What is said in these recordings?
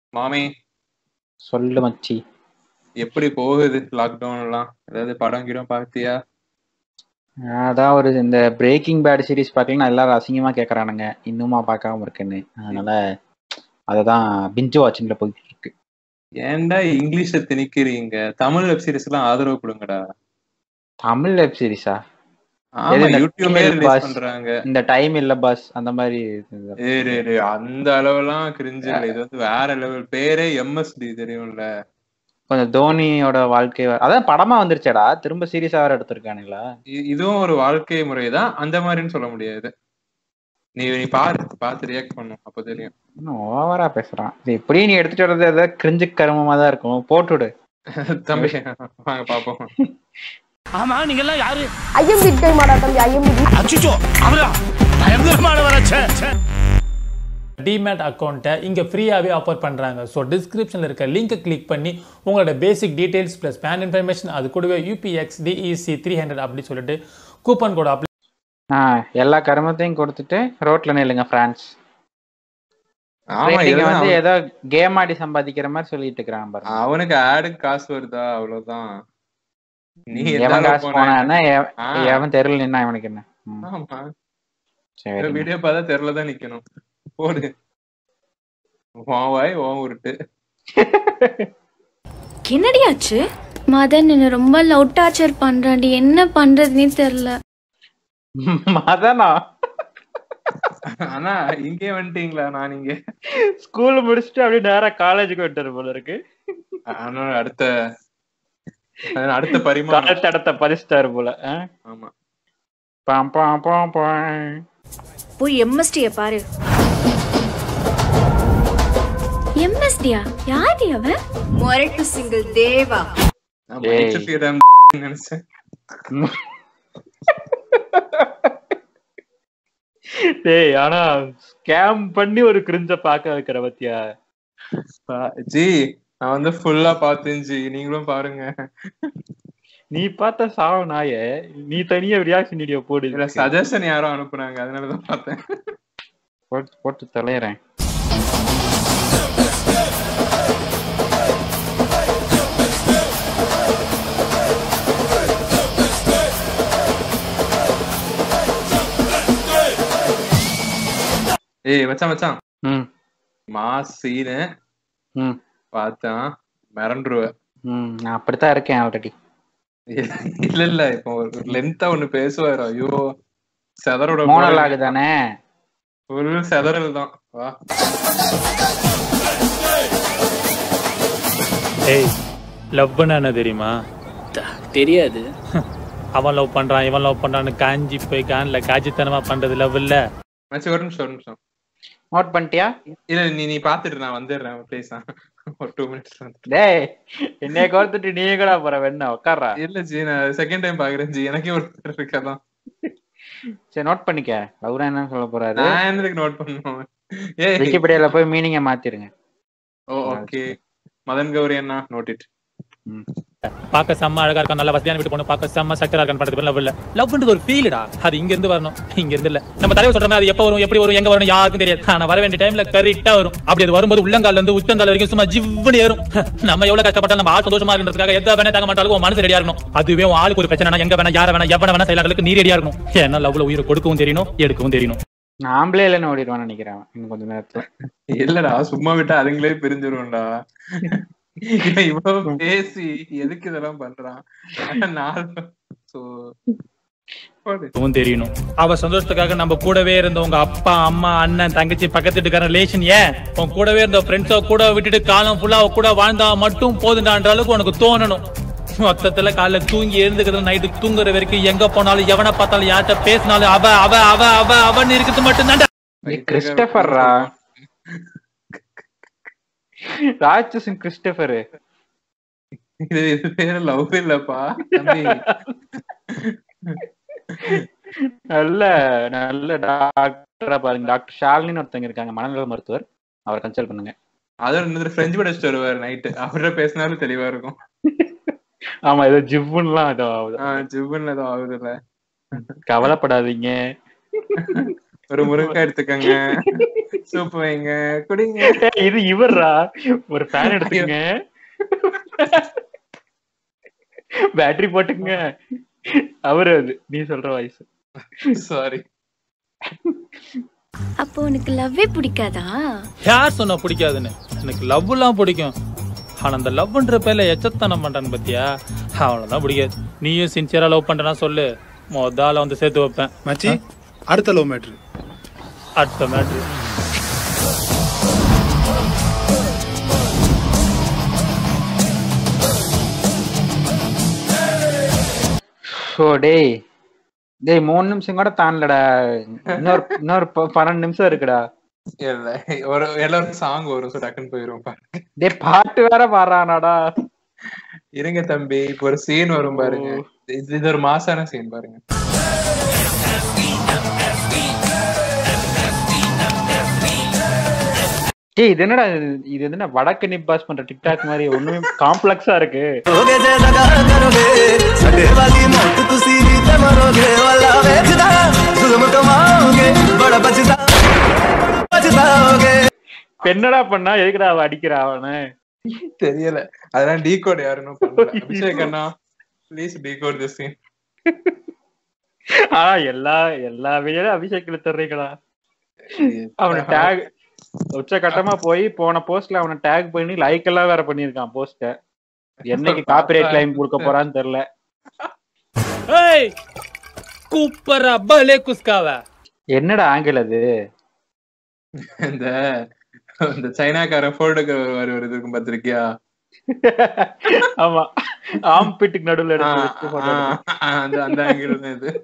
மாமி சொல்லு மச்சி எப்படி போகுது லாக்டவுன் எல்லாம் ஏதாவது படம் கிடம் பார்த்தியா அதான் ஒரு இந்த பிரேக்கிங் பேட் சீரிஸ் பார்க்கலாம் எல்லாரும் அசிங்கமா கேக்குறானுங்க இன்னுமா பார்க்காம இருக்குன்னு அதனால அததான் பிஞ்சு வாட்சிங்ல போயிட்டு இருக்கு ஏன்டா இங்கிலீஷ திணிக்கிறீங்க தமிழ் வெப் சீரிஸ் எல்லாம் ஆதரவு கொடுங்கடா தமிழ் வெப் சீரிஸா ஆமா எது இந்த யூடியூப்ல female ரிலீஸ் boss? பண்றாங்க இந்த டைம் இல்ல பாஸ் அந்த மாதிரி இது. ஏய் டேய் டேய், அந்த அளவெல்லாம் கிரிஞ்சு இல்ல இது வந்து வேற லெவல் பேரே எம்எஸ்டி தெரியும்ல கொஞ்சம் தோனியோட வாழ்க்கை வ- அதான் படமா வந்துருச்சேடா திரும்ப சீரியஸா வேற எடுத்திருக்கானுங்களா இ- இதுவும் ஒரு வாழ்க்கை முறைதான் அந்த மாதிரின்னு சொல்ல முடியாது நீ நீ பாரு பார்த்து ரியாக்ட் பண்ணும் அப்ப தெரியும் இன்னும் ஓவரா பேசுறான் இது இப்படியே நீ எடுத்துட்டு வர்றது ஏதாவது கிரிஞ்சு கருமமா தான் இருக்கும் போட்டுவிடு தம்பி வாங்க பாப்போம் ஆமா நீங்க எல்லாம் யாரு ஐயம் பிட் டைமாடா தம்பி ஐயம் பிட் அச்சுச்சோ அவரா பயங்கரமான வரச்சே டிமேட் அக்கௌண்ட்டை இங்கே ஃப்ரீயாகவே ஆஃபர் பண்ணுறாங்க ஸோ டிஸ்கிரிப்ஷனில் இருக்க லிங்க்கை கிளிக் பண்ணி உங்களோட basic details plus PAN information அது கூடவே யூபிஎக்ஸ் டிஇசி த்ரீ ஹண்ட்ரட் அப்படி சொல்லிட்டு கூப்பன் கோட் அப்ளை ஆஹ் எல்லா கருமத்தையும் கொடுத்துட்டு ரோட்ல நில்லுங்க பிரான்ஸ் ஆமா நீங்க இதுதான் வந்து அவன்- ஏதோ கேம் ஆடி சம்பாதிக்கிற மாதிரி சொல்லிட்டு இருக்கிறான் பாருங்க அவனுக்கு ஆடுக்கு காசு வருதா அவ்வளவுதான் நீ எவன் எதால காசு போன? போனான்னா எவ- ஆ. எவன் தெருவில் நின்னா இவனுக்கு என்ன ம், ஆமா சரி வீடியோ பார்த்தா தெருல தான் நிக்கணும் போடு உன் வாய் உன் உருட்டு என்னடி ஆச்சு மதன் என்ன ரொம்ப லவ் டார்ச்சர் பண்றான்டி என்ன பண்றதுனே தெரியல மதனா ஆனா இங்கே வந்துட்டீங்களா நான் இங்க ஸ்கூல் முடிச்சுட்டு அப்படியே நேரா காலேஜுக்கு வந்துட்டு போல இருக்கு ஆனா அடுத்த அதான் அடுத்த பரிமாணம் அடுத்த அடுத்த பதிச்சிட்டாரு போல ஆ? ஆமா பாம் பாம் பாம் பாம் போய் எம்எஸ்டிய பாரு எம்எஸ்டியா யாரு அவன் மொரட்டு சிங்கிள் தேவா நான் ஏய். மைக் ஸ்ரீராம் நினைச்சேன் டேய் ஆனா ஸ்கேம் பண்ணி ஒரு கிரிஞ்ச பாக்க வைக்கிற பத்தியா பா- ஜி நான் வந்து ஃபுல்லா பார்த்தேன் ஜி நீங்களும் பாருங்க நீ பார்த்த சாவு நாய நீ தனியா ரியாக்ஷன் வீடியோ போடு இதுல சஜஷன் யாரோ அனுப்புனாங்க அதனாலதான் பார்த்தேன் போட்டு போட்டு தொலைறேன் ஏய் மச்சான் மச்சான் ம் மாஸ் சீனு ம் பார்த்தேன் மிரண்டுருவ ம் நான் அப்படித்தான் இருக்கேன் ஆல்ரெடி இல்ல இல்ல இப்போ ஒரு லென்த்தா ஒண்ணு பேசுவாரு ஐயோ செதறோட மோனலாகு தானே ஃபுல் செதறல் தான் வா ஏய் லவ்னா என்ன தெரியுமா தெரியாது அவன் லவ் பண்ணுறான் இவன் லவ் பண்ணுறான்னு காஞ்சி போய் கான்ல காஞ்சித்தனமாக பண்ணுறது லவ் இல்லை மச்சி ஒரு நிமிஷம் ஒரு நிமிஷம் நோட் பண்ணிட்டியா இல்ல நீ நீ பாத்துட்டு நான் வந்துடுறேன் ப்ளீஸ் ஒரு டூ மினிட்ஸ் வந்து டேய் என்னைய கோர்த்துட்டு நீ கூட போற வெண்ண உட்கார்றா இல்ல ஜி நான் செகண்ட் டைம் பாக்குறேன் ஜி எனக்கே ஒரு இருக்காதான் சரி நோட் பண்ணிக்க அவரா என்ன சொல்ல போறாரு நான் எதுக்கு நோட் பண்ணுவோம் ஏய் விக்கிபீடியால போய் மீனிங்க மாத்திருங்க ஓ ஓகே மதன் கௌரி அண்ணா நோட் இட் பார்க்க செம்ம அழகா இருக்கான் நல்ல வசதியான வீட்டு பொண்ணு பார்க்க செம்ம சக்கரா இருக்கான் பண்றது லவ் இல்ல லவ்ன்றது ஒரு ஃபீல்டா அது இங்க இருந்து வரணும் இங்க இருந்து இல்ல நம்ம தலைவர் சொல்ற மாதிரி அது எப்ப வரும் எப்படி வரும் எங்க வரும் யாருக்கும் தெரியாது ஆனா வர வேண்டிய டைம்ல கரெக்டா வரும் அப்படி அது வரும்போது உள்ளங்கால்ல இருந்து உச்சங்கால் வரைக்கும் சும்மா ஜிவ்னு ஏறும் நம்ம எவ்வளவு கஷ்டப்பட்டா நம்ம ஆள் சந்தோஷமா இருந்ததுக்காக எந்த வேணா தாங்க மாட்டாலும் உன் மனசு ரெடியா இருக்கணும் அதுவே உன் ஆளுக்கு ஒரு பிரச்சனை எங்க வேணா யார வேணா எவன வேணா செயலாளர்களுக்கு நீ ரெடியா இருக்கணும் ஏன்னா லவ்ல உயிரை கொடுக்கவும் தெரியணும் எடுக்கவும் தெரியணும் நாமளே இல்லைன்னு ஓடிடுவான்னு நினைக்கிறேன் அவன் இன்னும் கொஞ்ச நேரத்துல இல்லடா சும்மா விட்டா அதுங்களே பிரிஞ்சிருவோம்டா இவன் இவ்வளவு பேசி எதுக்கு இதெல்லாம் பண்றான் ஆனா நாலு சோ போடு. அதுவும் தெரியணும் அவ சந்தோஷத்துக்காக நம்ம கூடவே இருந்த உங்க அப்பா அம்மா அண்ணன் தங்கச்சி பக்கத்து வீட்டுக்காரன் ரிலேஷன் ஏன் உன் கூடவே இருந்த ஃப்ரெண்ட்ஸோ கூட விட்டுட்டு காலம் ஃபுல்லா அவ கூட வாழ்ந்தா மட்டும் போதுண்டான்ற அளவுக்கு உனக்கு தோணணும் மொத்தத்துல காலைல தூங்கி எழுந்துக்கிறது நைட்டு தூங்குற வரைக்கும் எங்க போனாலும் எவனை பார்த்தாலும் யார்கிட்ட பேசினாலும் அவ அவ அவ அவ அவன் இருக்கிறது மட்டும்தான் ஏய், கிறிஸ்டபர்ரா ராட்சசன் கிறிஸ்டபர் இது இது பேரு லவ் இல்லப்பா தம்பி நல்ல நல்ல டாக்டரா பாருங்க டாக்டர் ஷாலினின்னு ஒருத்தங்க இருக்காங்க மனநல மருத்துவர் அவரை கன்சல்ட் பண்ணுங்க அதோட இன்னொரு ஃப்ரெஞ்சு படிச்சுட்டு வருவாரு நைட்டு அவர்கிட்ட பேசினாலும் தெளிவா இருக்கும் ஆமா ஏதோ ஜிவ்வுன்னுலாம் ஏதோ ஆகுது ஆஹ் ஜிவன்ல ஏதோ ஆகுது இல்ல கவலைப்படாதீங்க ஒரு முருங்கை எடுத்துக்கங்க சூப் வைங்க குடிங்க ஏய், இது இவர்ரா ஒரு ஃபேன் எடுத்துக்கங்க பேட்டரி போட்டுக்கங்க அவரு அது நீ சொல்ற வாய்ஸ் சாரி அப்போ உனக்கு லவ்வே பிடிக்காதா யார் சொன்னா பிடிக்காதுன்னு எனக்கு லவ் எல்லாம் பிடிக்கும் ஆனா அந்த லவ்ன்ற பேர்ல எச்சத்தனம் பண்றான்னு பத்தியா அவ்வளவுதான் பிடிக்காது நீயும் சின்சியரா லவ் பண்றனா சொல்லு மொதால வந்து சேர்த்து வைப்பேன் மச்சி அடுத்த லவ் மேட்ரு அடுத்த மேட்ரு ஸோ டேய் டேய் மூணு நிமிஷம் கூட தாண்டலடா இன்னொரு இன்னொரு ப- பன்னெண்டு நிமிஷம் இருக்குடா இல்ல ஒரு எல்லாரும் சாங் வரும் so டக்குன்னு போயிரும் பாருங்க டேய் பாட்டு வேற பாடுறானாடா இருங்க தம்பி இப்ப ஒரு சீன் வரும் பாருங்க இது இது ஒரு மாசான சீன் பாருங்க டேய் இது என்னடா இது? இது என்ன வடக்கு நிப்பாஸ் பண்ற டிக்டாக் மாதிரி ஒண்ணுமே காம்ப்ளெக்ஸா இருக்கு இப்ப என்னடா பண்ணா எதுக்குடா அவ அடிக்கிறா அவனை தெரியல அதெல்லாம் டீகோட் யாருன்னு பண்ணல அபிஷேக் அண்ணா ப்ளீஸ் டீகோட் திஸ் சீன் ஆ எல்லா எல்லா வீடியோல அபிஷேக் இழுத்துறீங்களா அவனை டேக் உச்ச கட்டமா போய் போன போஸ்ட்ல அவனை டேக் பண்ணி லைக் எல்லாம் வேற பண்ணிருக்கான் போஸ்ட என்னைக்கு காப்பிரைட் கிளைம் கொடுக்க போறான்னு தெரியல ஏய் கூப்பரா பலே குஸ்காவ என்னடா ஆங்கிள் அது இந்த இந்த சைனாக்காரன் போட்டோக்கு ஒரு ஒரு இது இருக்கும் பாத்திருக்கியா ஆமா ஆம் பிட்டுக்கு நடுவுல ஆ, எடுத்து வச்சு photo ஆ, எடுத்து. ஆ, அந்த அந்த ஆங்கிள் தான் இது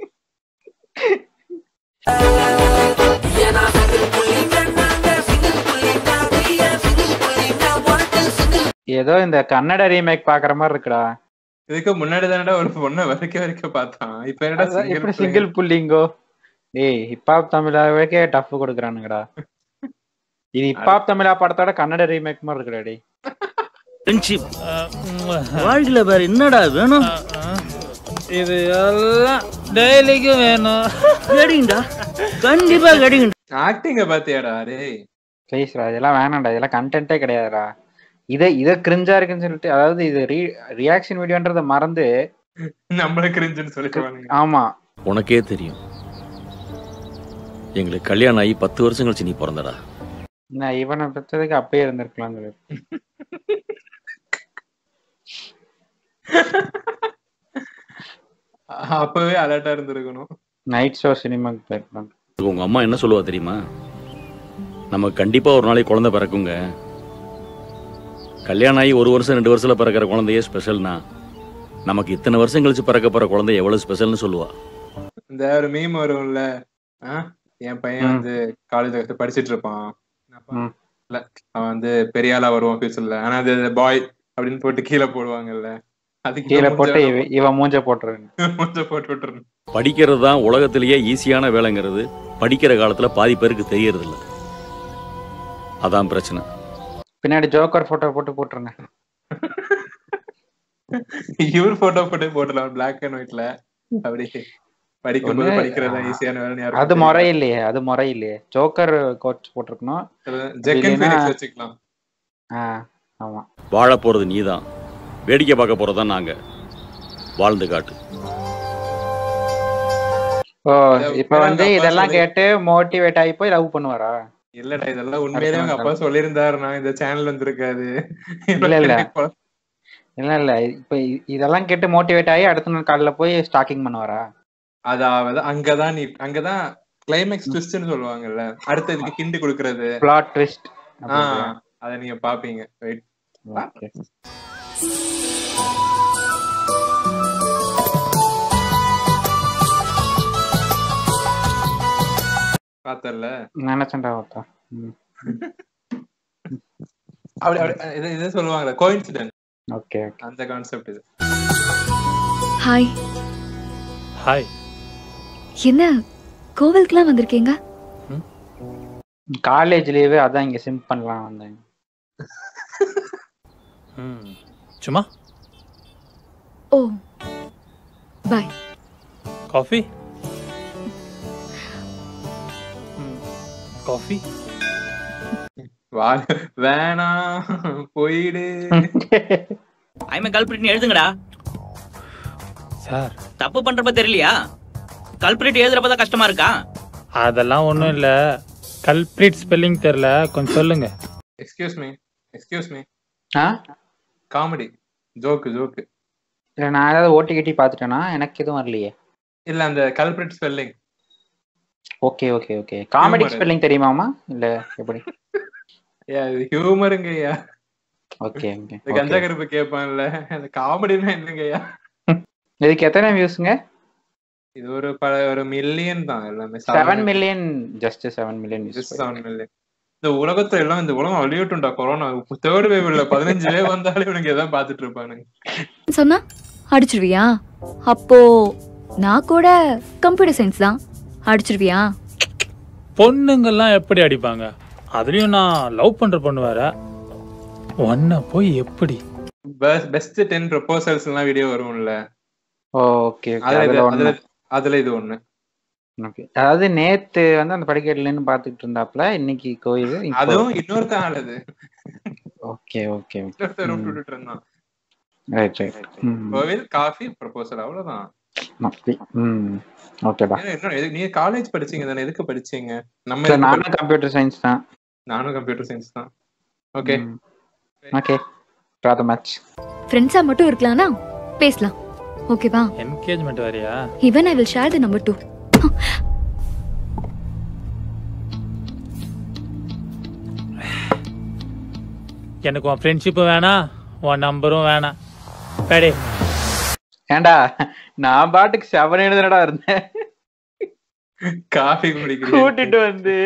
ஏதோ இந்த கன்னட ரீமேக் பாக்குற மாதிரி இருக்குடா இதுக்கு முன்னாடி தானடா ஒரு பொண்ணை வரைக்க வரைக்க பார்த்தான் இப்ப என்னடா அதான் எப்படி சிங்கிள் சிங்கிள் புல்லிங்கோ டேய் ஹிப்ஹாப் தமிழாவுக்கே டஃப் கொடுக்குறானுங்கடா இது ஹிப்ஹாப் தமிழா படத்தோட கன்னட ரீமேக் மாதிரி இருக்குடா டேய் ஃப்ரெண்ட்ஷிப் வாழ்க்கையில வேற என்னடா வேணும் இது எல்லாம் டெய்லிக்கும் வேணும் கிடைக்குண்டா கண்டிப்பா கிடைக்கும் ஆக்டிங்க பாத்தியாடா டேய் ப்ளீஸ்ரா இதெல்லாம் வேணாம்டா இதெல்லாம் கண்டென்ட்டே கிடையாதுடா இதை இதை கிரிஞ்சா இருக்குன்னு சொல்லிட்டு அதாவது இது ரீ ரியாக்ஷன் வீடியோன்றத மறந்து நம்மள கிரிஞ்சுன்னு சொல்லிட்டு ஆமா உனக்கே தெரியும் எங்களுக்கு கல்யாணம் ஆகி பத்து வருஷம் கழிச்சு நீ பிறந்தடா நான் இவனை பெற்றதுக்கு அப்பயே இருந்திருக்கலாம் சொல்லி அப்பவே அலர்ட்டா இருந்திருக்கணும் நைட் ஷோ சினிமாக்கு போயிருக்கலாம் உங்க அம்மா என்ன சொல்லுவா தெரியுமா நமக்கு கண்டிப்பா ஒரு நாளைக்கு குழந்தை பிறக்குங்க கல்யாணம் ஆகி ஒரு வருஷம் ரெண்டு வருஷத்துல பிறக்கிற குழந்தையே ஸ்பெஷல்னா நமக்கு இத்தனை வருஷம் கழிச்சு பிறக்க போற குழந்தை எவ்வளவு ஸ்பெஷல்னு சொல்லுவா இந்த ஒரு மீம் வரும்ல ஆ? என் பையன் ம். வந்து காலேஜ் படிச்சிட்டு இருப்பான் ம். இல்ல அவன் வந்து பெரிய ஆளா வருவான் ஃபியூச்சர்ல ஆனா அது பாய் அப்படின்னு போட்டு கீழே போடுவாங்கல்ல அதுக்கு கீழே போட்டு இவ- இவன் மூஞ்ச போட்டுருவேன் கொஞ்சம் போட்டு விட்டுறணும் படிக்கிறது தான் உலகத்திலேயே ஈஸியான வேலைங்கிறது படிக்கிற காலத்துல பாதி பேருக்கு தெரியறது இல்ல அதான் பிரச்சனை பின்னாடி ஜோக்கர் போட்டோ போட்டு போட்டுருங்க இவர் போட்டோ போட்டு போட்டுலாம் பிளாக் அண்ட் ஒயிட்ல அப்படி படிக்கும்போது ஒண்ணு- படிக்கிறதா ஈஸியான வேலை அது முறை இல்லையே அது முறை இல்லையே ஜோக்கர் கோச் போட்டிருக்கணும் ஜெக்கன் இல்லைன்னா- ஃபீனிக்ஸ் வச்சுக்கலாம் ஆ ஆமா வாழ போறது நீதான் வேடிக்கை பார்க்க போறதுதான் நாங்க வாழ்ந்து காட்டு ஓ இத இப்ப உண்மையா வந்து உங்க அப்பா இதெல்லாம் சொல்லி- கேட்டு மோட்டிவேட் ஆகி போய் லவ் பண்ணுவாரா இல்லடா இதெல்லாம் உண்மையிலேயே அவங்க அப்பா சொல்லியிருந்தாருன்னா இந்த சேனல் வந்திருக்காது இல்ல, இல்ல. இல்ல இல்ல இப்ப இ- இதெல்லாம் கேட்டு மோட்டிவேட் ஆகி அடுத்த நாள் காலைல போய் ஸ்டாக்கிங் பண்ணுவாரா அதாவது அங்கதான் நீ அங்கதான் கிளைமேக்ஸ் ட்விஸ்ட்னு சொல்லுவாங்கல்ல அடுத்து இதுக்கு ஹிண்ட் கொடுக்கறது பிளாட் ட்விஸ்ட் ஆஹ் அத நீங்க பாப்பீங்க வெயிட் பார்த்தல நினைச்சேன்டா ஒருத்தா அப்படி அப்படி இது இது சொல்லுவாங்கல்ல கோயின்சிடென்ட் ஓகே அந்த கான்செப்ட் இது ஹாய் ஹாய் என்ன கோவிலுக்குலாம் வந்திருக்கீங்க காலேஜ் லீவு அதான் இங்க சிம் பண்ணலாம் வந்தேன் ம். சும்மா ஓ பாய் காஃபி காஃபி வா வேணாம் போயிடு ஐமே கல்பிரிட்னு எழுதுங்கடா சார் தப்பு பண்றப்ப தெரியலையா கல்பிரிட் எழுதுறப்ப தான் கஷ்டமா இருக்கா அதெல்லாம் ஒண்ணும் இல்ல கல்பிரிட் ஸ்பெல்லிங் தெரியல கொஞ்சம் சொல்லுங்க எக்ஸ்கியூஸ் மீ எக்ஸ்கியூஸ் மீ ஆ காமெடி ஜோக்கு ஜோக்கு இல்ல நான் ஏதாவது ஓட்டி கட்டி பார்த்துட்டேனா எனக்கு எதுவும் வரலையே இல்ல அந்த culprit spelling okay okay okay comedy Humor. Spelling தெரியுமாமா இல்ல எப்படி ஹியூமருங்கய்யா ஓகே ஓகே இந்த கஞ்சா கருப்பு கேட்பான்ல அந்த காமெடினா என்னங்கய்யா இதுக்கு எத்தனை வியூஸ்ங்க இது ஒரு ப ஒரு மில்லியன் தான் எல்லாமே seven million just seven million seven million இந்த உலகத்துல எல்லாம் இந்த உலகம் அழியட்டும்டா கொரோனா தேர்ட் வேவ் இல்ல பதினஞ்சு வேவ் வந்தாலே இவனுக்கு எதாவது பாத்துட்டு இருப்பானுங்க சொன்னா அடிச்சிருவியா அப்போ நான் கூட கம்ப்யூட்டர் சயின்ஸ் தான் அடிச்சிருவியா பொண்ணுங்கெல்லாம் எப்படி அடிப்பாங்க அதுலயும் நான் லவ் பண்ற பொண்ணு வேற ஒன்ன போய் எப்படி பெஸ்ட் டென் ப்ரொபோசல்ஸ் எல்லாம் வீடியோ வரும்ல ஓகே ஓகே அதுல இது- அதுல ஒண்ணு அதுல அதுல இது ஒண்ணு ஓகே அதாவது நேத்து வந்து அந்த படிக்கட்டுல நின்னு பாத்துக்கிட்டு இருந்தாப்ல இன்னைக்கு கோயில் அதுவும் இன்னொருத்த ஆள் அது ஓகே ஓகே இன்னொருத்த ரூட் விட்டுட்டு இருந்தான் ரைட் ரைட் கோவில் காஃபி ப்ரொபோசல் அவ்வளவுதான் அப்படி ம் ஓகேடா ஏன்னா இன்னும் எது- நீங்க காலேஜ் படிச்சீங்க தானே எதுக்கு படிச்சீங்க நம்ம இல்ல எதுக்கு நானும் படி- கம்ப்யூட்டர் சயின்ஸ் தான் நானும் கம்ப்யூட்டர் சயின்ஸ் தான் okay okay draw the match ஃப்ரெண்ட்ஸா மட்டும் இருக்கலாம்னா பேசலாம் ஓகேவா என்கேஜ்மெண்ட் வேறயா even I will share the number too எனக்கு உன் ஃப்ரெண்ட்ஷிப்பும் வேணாம் உன் நம்பரும் வேணாம் பேடே ஏண்டா நான் பாட்டுக்கு செவன் எழுதுனடா இருந்தேன் காஃபி குடிக்கிறேன் கூட்டிட்டு வந்து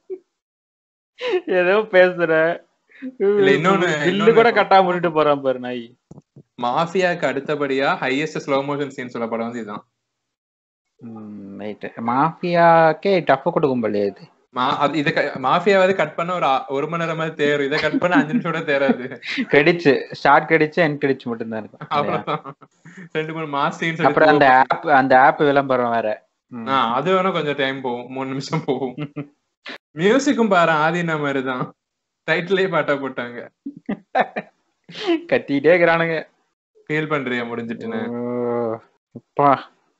ஏதோ பேசுற இல்ல, இன்னொன்னு- பில்லு இன்னொன்னு கூட கட்டாம விட்டுட்டு போறான் பாரு நாய் மாஃபியாக்கு அடுத்தபடியா ஹையஸ்ட் ஸ்லோ மோஷன் சீன் சொல்ல படம் வந்து இதுதான் ரைட் மாஃபியாக்கே டஃப் கொடுக்கும் போலயே இது மா- அது இத மாஃபியாவது கட் பண்ண ஒரு ஆ- ஒரு மணி நேரமா தேரும் இதை கட் பண்ண அஞ்சு நிமிஷம் கூட தேராது கிரெடிட்ஸ் ஷார்ட் கிரெடிட்ஸ் என் கிரெடிட்ஸ் மட்டும் தான் இருக்கும் இல்லையா? அவ்வளவுதான் ரெண்டு மூணு மாஸ் சீன்ஸ் அப்புறம் அந்த ஆப் அந்த ஆப் விளம்பரம் வேற ம். அது வேணா கொஞ்சம் டைம் போகும் மூணு நிமிஷம் போகும் மியூசிக்கும் பாரு ஆதின மாதிரி தான் டைட்டிலே பாட்டா போட்டாங்க கத்திட்டே இருக்கிறானுங்க ஃபீல் பண்றியா முடிஞ்சிட்டுன்னு ஓ, அப்பா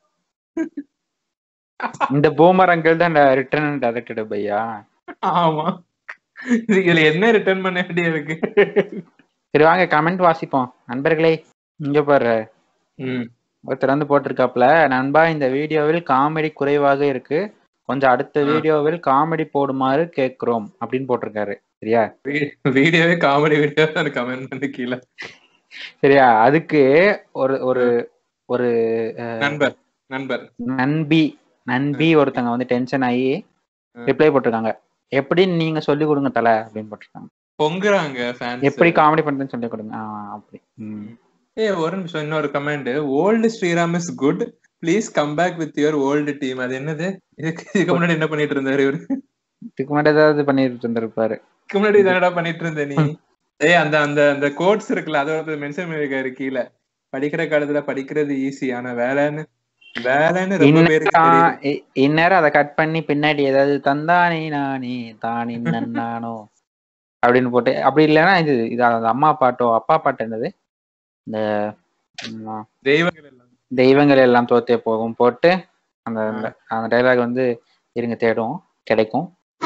இந்த பூமர் அங்கிள் தான் ரிட்டர்ன் டைரக்டட் பையா ஆமா இதுல என்ன ரிட்டர்ன் பண்ண வேண்டிய இருக்கு சரி வாங்க கமெண்ட் வாசிப்போம் நண்பர்களே இங்க பாரு ம் ஒருத்தர் வந்து போட்டிருக்காப்ல நண்பா இந்த வீடியோவில் காமெடி குறைவாக இருக்கு கொஞ்சம் அடுத்த வீடியோவில் காமெடி போடுமாறு கேக்குறோம் அப்படின்னு போட்டிருக்காரு சரியா வீடியோவே காமெடி வீடியோ தான் கமெண்ட் பண்ணி கீழே சரியா அதுக்கு ஒரு ஒரு ஒரு அஹ், நண்பர் நண்பர் நண்பி நண்பி ஒருத்தங்க வந்து டென்ஷன் ஆகி ரிப்ளை போட்டிருக்காங்க எப்படி நீங்க சொல்லி கொடுங்க தல அப்படின்னு போட்டிருக்காங்க பொங்குறாங்க ஃபேன்ஸ் எப்படி காமெடி பண்றேன்னு சொல்லி கொடுங்க ஆ, அப்படி ம். ஏ ஒரு நிமிஷம் இன்னொரு comment old Sriram is good please come back with your old team அது என்னது இதுக்கு இதுக்கு முன்னாடி என்ன பண்ணிட்டு இருந்தாரு இவரு இதுக்கு முன்னாடி ஏதாவது பண்ணிட்டு இருந்திருப்பாரு இதுக்கு முன்னாடி என்னடா பண்ணிட்டு இருந்த நீ ஏய் அந்த அந்த அந்த கோட்ஸ் இருக்குல்ல அதை ஒரு மென்ஷன் பண்ணிருக்காரு கீழே படிக்கிற காலத்துல படிக்கிறது ஈஸி ஆனா வேலைன்னு வேலைன்னு ரொம்ப பேருக்கு இந்நேரம் தெரியுது இ- இந்நேரம் அதை கட் பண்ணி பின்னாடி ஏதாவது தந்தானே நானே தானே நானோ அப்படின்னு போட்டு அப்படி இல்லைன்னா இது இது அந்த அம்மா பாட்டோ அப்பா பாட்டு என்னது இந்த ம், தெய்வங்கள் எல்லாம் தெய்வங்கள் எல்லாம் தோத்தே போகும் போட்டு அந்த அந்த- அந்த டைலாக் வந்து இருங்க தேடும் கிடைக்கும்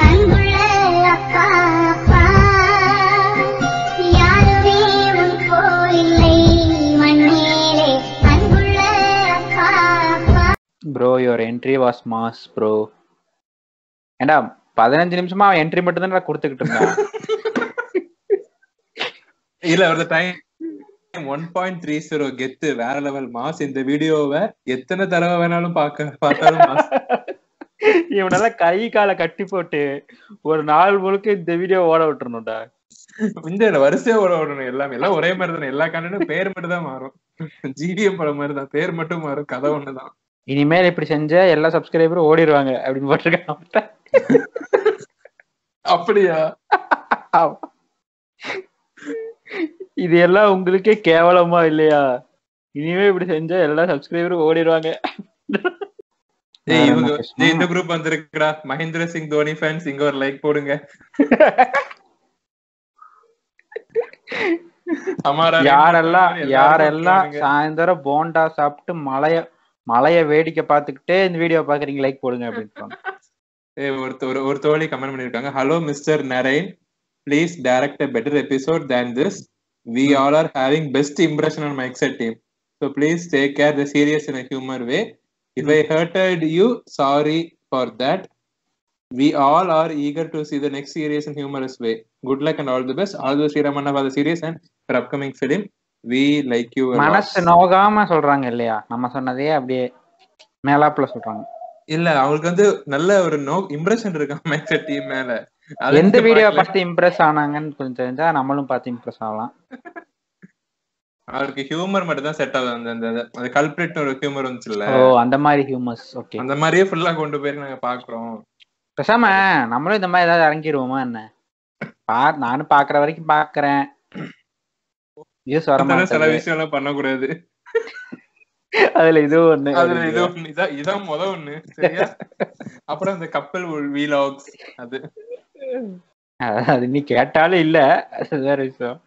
bro your entry was mass bro ஏண்டா பதினஞ்சு நிமிஷமா அவன் என்ட்ரி மட்டும் தான் கொடுத்துக்கிட்டு இருந்தான் இல்ல ஒரு time one point three zero கெத்து வேற லெவல் மாஸ் இந்த வீடியோவை எத்தனை தடவை வேணாலும் பார்க்க பார்த்தாலும் மாஸ் இவனெல்லாம் கை காலை கட்டி போட்டு ஒரு நாள் முழுக்க இந்த வீடியோ ஓட விட்டுறணும்டா இந்த வரிசையா ஓட விடணும் எல்லாமே எல்லாம் ஒரே மாதிரி தானே எல்லா கண்டனும் பேர் மட்டும் தான் மாறும் ஜிடிஎம் படம் மாதிரி தான் பேர் மட்டும் மாறும் கதை ஒண்ணுதான் இனிமேல் இப்படி செஞ்ச எல்லா சப்ஸ்கிரைபரும் ஓடிடுவாங்க அப்படின்னு போட்டிருக்கான் அப்படியா இது எல்லாம் உங்களுக்கே கேவலமா இல்லையா இனிமே இப்படி செஞ்சா எல்லா சப்ஸ்கிரைபரும் ஓடிடுவாங்க ஏய் வேற இவங்க என்ன பேசணும்? ஏய், இந்த குரூப் வந்திருக்குடா மகேந்திர சிங் தோனி ஃபேன்ஸ் இங்க ஒரு லைக் போடுங்க அமாரா யாரெல்லாம் எல்லாரும் யாரெல்லாம் போட்டுருவானுங்க. சாயந்தரம் போண்டா சாப்பிட்டு மலைய மலைய வேடிக்கை பார்த்துக்கிட்டே இந்த வீடியோ பாக்குறீங்க லைக் போடுங்க அப்படின்னு ஏய், ஒருத்த- ஒரு ஒரு தோழி கமெண்ட் பண்ணிருக்காங்க hello mister Naren please direct a better episode than this we all are having best impression on my exit team so please take care the serious in a humor way if i hurted you sorry for that we all are eager to see the next series in humorous way good luck and all the best all the Sriramana for the series and for upcoming film we like you a lot. மனசு நோகாம சொல்றாங்க இல்லையா நம்ம சொன்னதே அப்படியே மேலாப்புல சொல்றாங்க இல்ல அவங்களுக்கு வந்து நல்ல ஒரு நோ இம்ப்ரெஷன் இருக்கு மைக்செட் டீம் மேல அது எந்த வந்து வீடியோ பார்க்கல. பார்த்து இம்ப்ரெஸ் ஆனாங்கன்னு கொஞ்சம் தெரிஞ்சா நம்மளும் பார்த்து இம்ப்ரெஸ் ஆகலாம் அவருக்கு ஹியூமர் மட்டும் தான் செட் ஆகுது அந்த அந்த அந்த- அந்த கல்பிரிட் ஒரு ஹியூமர் வந்துச்சுல்ல ஓ அந்த மாதிரி ஹியூமர்ஸ் ஓகே அந்த மாதிரியே ஃபுல்லா கொண்டு போய் நாங்க பாக்குறோம் பேசாம நம்மளும் இந்த மாதிரி ஏதாவது இறங்கிடுவோமா என்ன பா நானும் பாக்குற வரைக்கும் பாக்குறேன் வியூஸ் வர அதனால சில மாட்டேங்குது விஷயம் எல்லாம் பண்ணக்கூடாது அதுல இது ஒண்ணு அதுல இது ஒண்ணு இதான் இதான் முத ஒண்ணு சரியா அப்புறம் இந்த கப்பல் வீலாக்ஸ் அது அது- அது நீ கேட்டாலும் இல்ல அது வேற விஷயம்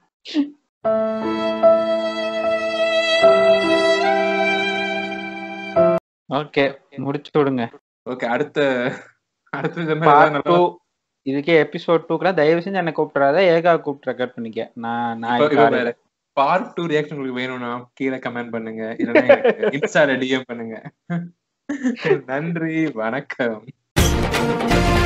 ஓகே முடிச்சு விடுங்க ஓகே அடுத்த அடுத்த இந்த மாதிரி பார்ட் ஏதாவது டூ நல்லா- இதுக்கே எபிசோட் டூக்குலாம் தயவு செஞ்சு என்ன கூப்பிட்டுறாத ஏகா கூப்பிட்டு ரெக்கார்ட் பண்ணிக்க நான் நான் இப்ப- இப்ப இதுக்கு வேற பார்ட் டூ ரியாக்ஷன் உங்களுக்கு வேணும்னா கீழே கமெண்ட் பண்ணுங்க இல்லைன்னா இன்ஸ்டால டிஎம் பண்ணுங்க நன்றி வணக்கம்